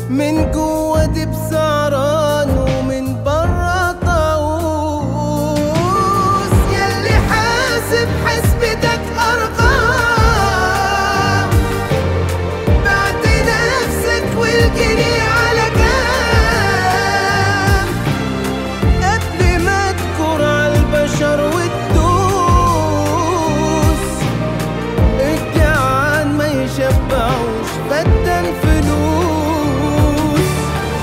من جوه دي بسعران ومن بره طاووس ياللي حاسب حسبتك ارقام بعت نفسك والجري على كام قبل ما تكر على البشر وتدوس الجعان ما يشبعوش بدل فلوس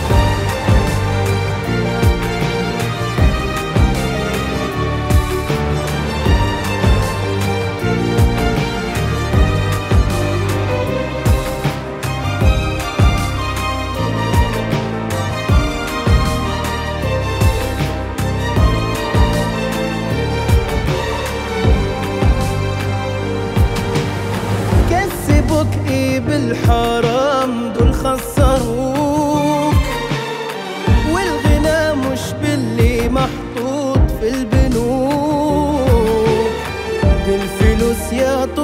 كسبوك ايه بالحرام دول خسروك والغنى مش باللي محطوط في البنوك دي الفلوس يا طول